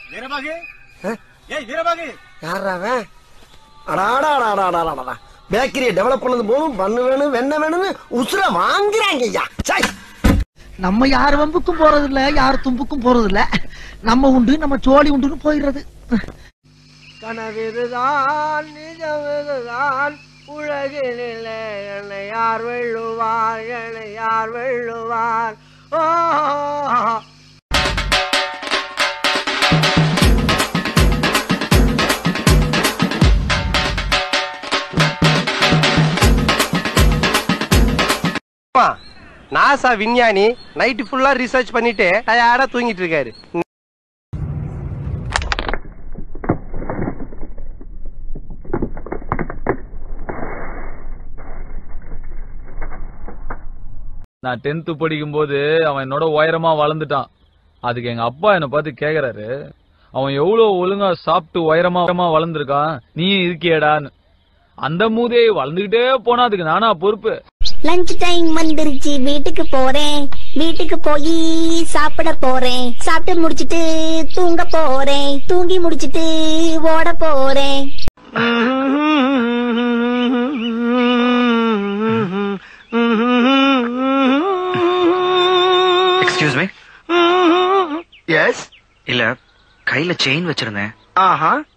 வீரபாகு ஏய் வீரபாகு யாரா அவன் அடாடாடாடாடாடா பேக்கரியை டெவலப் பண்ணது போதும் பண்ணு வேணும் வெண்ணெய் வேணும்னு உசுர வாங்குறாங்க ஐயா சை நம்ம யார் வம்புக்கும் போறது இல்ல யார் தும்புக்கும் போறது இல்ல நம்ம உண்டு நம்ம சோழி உண்டுன்னு போயிடுறது கனவிதுதான் நிஜமிதுதான் உலகினிலே என்னை யார் வெல்லுவார் என்னை யார் வெல்லுவார் ஓ நாசா விஞ்ஞானி நைட்டு ஃபுல்லா ரிசர்ச் பண்ணிட்டு டயர்டா தூங்கிட்டு இருக்காரு நான் டென்த் படிக்கும்போது அவன் என்னோட உயரமா வளர்ந்துட்டான் அதுக்கு எங்க அப்பா என்ன பார்த்து கேக்குறாரு அவன் எவ்வளவு ஒழுங்கா சாப்பிட்டு உயரமா உயரமா வளர்ந்துருக்கான் நீ இருக்கியேடான்னு அந்த மூதே வளர்ந்துகிட்டே போனா அதுக்கு நானா பொறுப்பு லஞ்ச் டைம் வந்துருச்சு வீட்டுக்கு போறேன் வீட்டுக்கு போய் சாப்பிட போறேன் சாப்பிட்டு முடிச்சிட்டு தூங்க போறேன் தூங்கி முடிச்சிட்டு ஓட போறேன் எக்ஸ்கியூஸ் மீ எஸ் இல்ல கையில செயின் வச்சிருந்தேன் ஆஹா